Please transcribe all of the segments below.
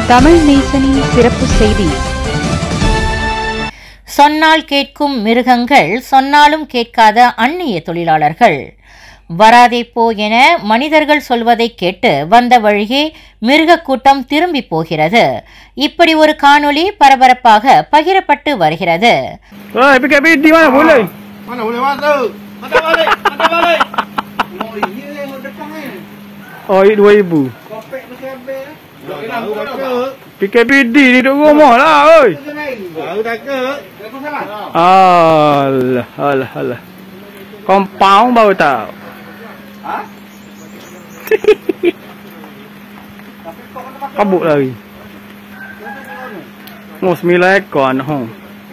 தமிழ் நேசனின் சிறப்பு செய்தி சொன்னால் கேட்கும் மிருகங்கள் சொன்னாலும் கேட்காத அந்நிய தொழிலாளர்கள் வராதே போ என மனிதர்கள் சொல்வதை கேட்டு வந்த வழியே மிருக கூட்டம் திரும்பி போகிறது இப்படி ஒரு காணொளி பரபரப்பாக பகிரப்பட்டு வருகிறது Oi, PKPD mana boleh? Mana boleh masuk? Hantar balik, hantar balik. Oh, iya yang depan ni. Oh, ini 2000. Kopek mesti habis. Tak tahu tak ke? PKPD ni duduk rumah lah, oi. Tahu tak ke? Lepas salah. Alah, alah, alah. Compound baru tahu. Ha? Kabut lagi. Oh, sembilan ekor anak hong.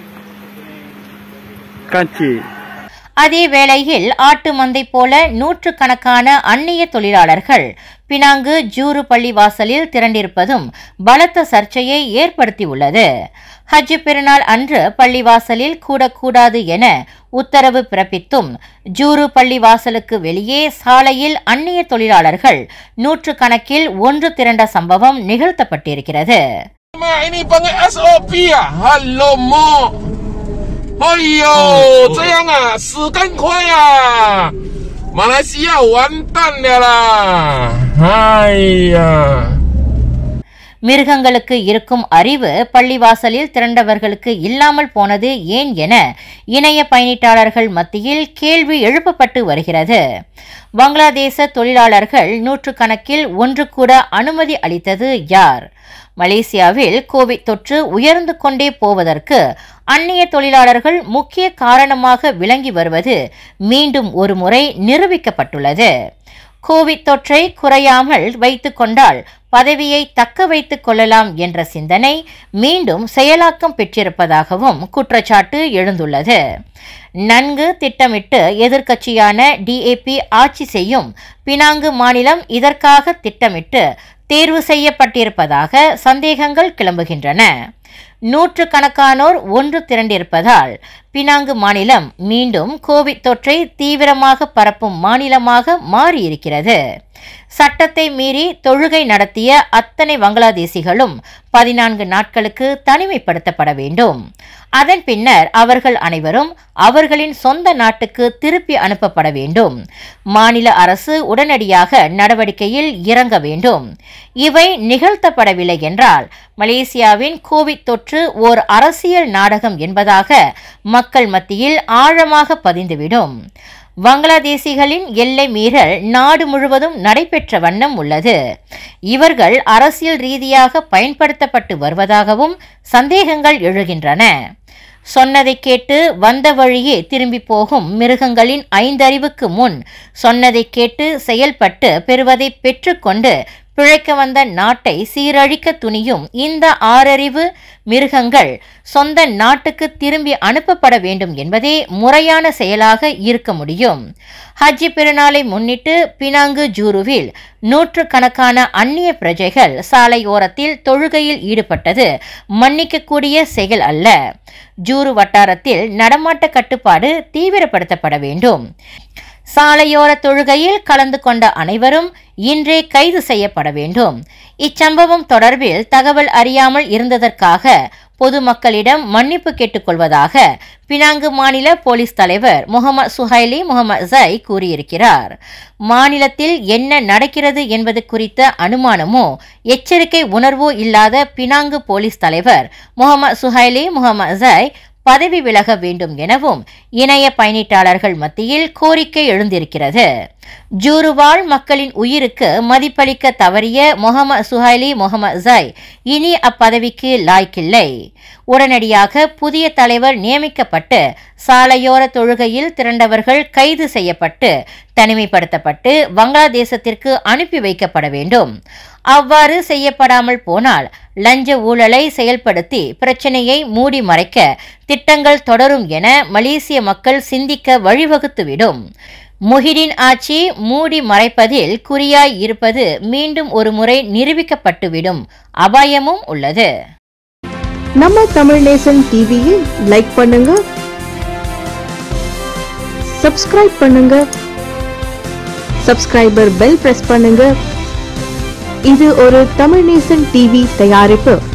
Kancik. அதே வேளையில் ஆட்டு மந்தை போல நூற்றுக்கணக்கான அந்நிய தொழிலாளர்கள் Penang ஜூரு பள்ளி வாசலில் திரண்டிருப்பதும் பலத்த சர்ச்சையை ஏற்படுத்தியுள்ளது ஹஜ் பெருநாள் அன்று பள்ளிவாசலில் கூடக்கூடாது என உத்தரவு பிறப்பித்தும் ஜூரு பள்ளி வாசலுக்கு வெளியே சாலையில் அந்நிய தொழிலாளர்கள் நூற்றுக்கணக்கில் ஒன்று திரண்ட சம்பவம் நிகழ்த்தப்பட்டிருக்கிறது Mak ini panggil SOP ah. Hello mak. Ayo, 这样啊，死更快啊！马来西亚完蛋了啦！哎呀。 மிருகங்களுக்கு இருக்கும் அறிவு பள்ளிவாசலில் திரண்டவர்களுக்கு இல்லாமல் போனது ஏன் என இணைய பயணிட்டாளர்கள் மத்தியில் கேள்வி எழுப்பப்பட்டு வருகிறது வங்களாதேச தொழிலாளர்கள் நூற்றுக்கணக்கில் ஒன்று கூட அனுமதி அளித்தது யார் மலேசியாவில் கோவிட் தொற்று உயர்ந்து கொண்டே போவதற்கு அந்நிய தொழிலாளர்கள் முக்கிய காரணமாக விளங்கி வருவது மீண்டும் ஒருமுறை நிரூபிக்கப்பட்டுள்ளது கோவிட் தொற்றை குறையாமல் வைத்துக் கொண்டால் பதவியை தக்க வைத்துக் கொள்ளலாம் என்ற சிந்தனை மீண்டும் செயலாக்கம் பெற்றிருப்பதாகவும் குற்றச்சாட்டு எழுந்துள்ளது நன்கு திட்டமிட்டு எதிர்க்கட்சியான டிஏபி ஆட்சி செய்யும் பினாங்கு மாநிலம் இதற்காக திட்டமிட்டு தேர்வு செய்யப்பட்டிருப்பதாக சந்தேகங்கள் கிளம்புகின்றன நூற்றுக்கணக்கானோர் ஒன்று திரண்டிருப்பதால் பினாங்கு மாநிலம் மீண்டும் கோவிட் தொற்றை தீவிரமாக பரப்பும் மாநிலமாக மாறியிருக்கிறது சட்டத்தை மீறி தொழுகை நடத்திய அத்தனை வங்களாதேசிகளும் பதினான்கு நாட்களுக்கு தனிமைப்படுத்தப்பட வேண்டும் அதன் பின்னர் அவர்கள் அனைவரும் அவர்களின் சொந்த நாட்டுக்கு திருப்பி அனுப்பப்பட வேண்டும் மாநில அரசு உடனடியாக நடவடிக்கையில் இறங்க வேண்டும் இவை நிகழ்த்தப்படவில்லை என்றால் மலேசியாவின் கோவிட் தொற்று ஓர் அரசியல் நாடகம் என்பதாக மக்கள் மத்தியில் ஆழமாக பதிந்துவிடும் வங்களாதேசிகளின் எல்லை மீறல் நாடு முழுவதும் நடைபெற்ற வண்ணம் உள்ளது இவர்கள் அரசியல் ரீதியாக பயன்படுத்தப்பட்டு வருவதாகவும் சந்தேகங்கள் எழுகின்றன சொன்னதை கேட்டு வந்த வழியே திரும்பி போகும் மிருகங்களின் ஐந்தறிவுக்கு முன் சொன்னதை கேட்டு செயல்பட்டு பெறுவதை பெற்றுக்கொண்டு பிழைக்க வந்த நாட்டை சீரழிக்க துணியும் இந்த ஆறறிவு மிருகங்கள் சொந்த நாட்டுக்கு திரும்பி அனுப்பப்பட வேண்டும் என்பதே முறையான செயலாக இருக்க முடியும் ஹஜ்ஜி பெருநாளை முன்னிட்டு பினாங்கு ஜூருவில் நூற்றுக்கணக்கான அந்நிய பிரஜைகள் சாலையோரத்தில் தொழுகையில் ஈடுபட்டது மன்னிக்கக்கூடிய செயல் அல்ல ஜூரு வட்டாரத்தில் நடமாட்ட கட்டுப்பாடு தீவிரப்படுத்தப்பட வேண்டும் சாலையோர தொழுகையில் கலந்து கொண்ட அனைவரும் இன்றே கைது செய்யப்பட வேண்டும் இச்சம்பவம் தொடர்பில் தகவல் அறியாமல் இருந்ததற்காக பொதுமக்களிடம் மன்னிப்பு கேட்டுக்கொள்வதாக பினாங்கு மாநில போலீஸ் தலைவர் முகமது சுஹைலி முகமது ஜை கூறியிருக்கிறார் மாநிலத்தில் என்ன நடக்கிறது என்பது குறித்த அனுமானமோ எச்சரிக்கை உணர்வோ இல்லாத பினாங்கு போலீஸ் தலைவர் முகமது சுஹைலி முகமது ஜை பதவி விலக வேண்டும் எனவும் இணைய பயணிட்டாளர்கள் மத்தியில் கோரிக்கை எழுந்திருக்கிறது ஜூருவால் மக்களின் உயிருக்கு மதிப்பளிக்க தவறிய முகமது சுஹைலி முகமது ஜை இனி அப்பதவிக்கு லாய்க்கில்லை உடனடியாக புதிய தலைவர் நியமிக்கப்பட்டு சாலையோர தொழுகையில் திரண்டவர்கள் கைது செய்யப்பட்டு தனிமைப்படுத்தப்பட்டு வங்களாதேசத்திற்கு அனுப்பி வைக்கப்பட வேண்டும் அவ்வாறு செய்யப்படாமல் போனால் லஞ்ச ஊழலை செயல்படுத்தி பிரச்சனையை மூடி மறைக்க திட்டங்கள் தொடரும் என மலேசிய மக்கள் சிந்திக்க வழிவகுத்துவிடும் முஹிடின் ஆட்சி மூடி மறைப்பதில் குறியாய் இருப்பது மீண்டும் ஒரு முறை நிரூபிக்கப்பட்டுவிடும் அபாயமும் உள்ளது நம்ம தமிழ் நேசன் டிவியில் லைக் பண்ணுங்க சப்ஸ்கிரைப் பண்ணுங்க சப்ஸ்கிரைபர் பெல் பிரஸ் பண்ணுங்க இது ஒரு தமிழ் நேசன் டிவி தயாரிப்பு